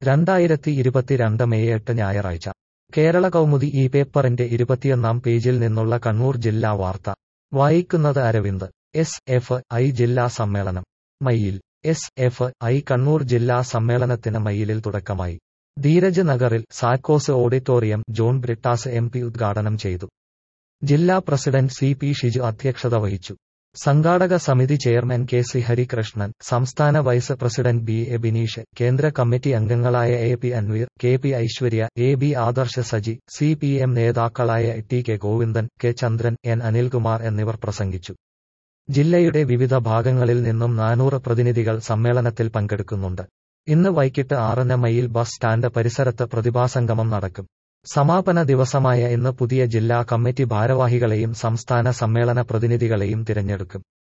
രണ്ടായിരത്തി ഇരുപത്തിരണ്ട് മെയ് എട്ട് ഞായറാഴ്ച കേരള കൗമുദി ഈ പേപ്പറിന്റെ ഇരുപത്തിയൊന്നാം പേജിൽ നിന്നുള്ള കണ്ണൂർ ജില്ലാ വാർത്ത വായിക്കുന്നത് അരവിന്ദ് എസ് എഫ് ഐ ജില്ലാ സമ്മേളനം Mayyil S F I Kannur ജില്ലാ സമ്മേളനത്തിന് മയ്യിലിൽ തുടക്കമായി ധീരജ് നഗറിൽ Sakkos auditorium John Brittas M P ഉദ്ഘാടനം ചെയ്തു ജില്ലാ പ്രസിഡന്റ് സി പി ഷിജു അധ്യക്ഷത വഹിച്ചു സംഘാടക സമിതി ചെയർമാൻ കെ സി ഹരികൃഷ്ണൻ സംസ്ഥാന vice president B A Bineesh കേന്ദ്ര കമ്മിറ്റി അംഗങ്ങളായ A P Anveer K P Aishwarya A B Adarsh Saji C P M നേതാക്കളായ T K Govindan K Chandran N Anilkumar എന്നിവർ പ്രസംഗിച്ചു ജില്ലയുടെ വിവിധ ഭാഗങ്ങളിൽ നിന്നും നാനൂറ് പ്രതിനിധികൾ സമ്മേളനത്തിൽ പങ്കെടുക്കുന്നുണ്ട് ഇന്ന് വൈകിട്ട് ആറിന് മയിൽ ബസ് സ്റ്റാൻഡ് പരിസരത്ത് പ്രതിഭാസംഗമം നടക്കും സമാപന ദിവസമായ ഇന്ന് പുതിയ ജില്ലാ കമ്മിറ്റി ഭാരവാഹികളെയും സംസ്ഥാന സമ്മേളന പ്രതിനിധികളെയും തിരഞ്ഞെടുക്കും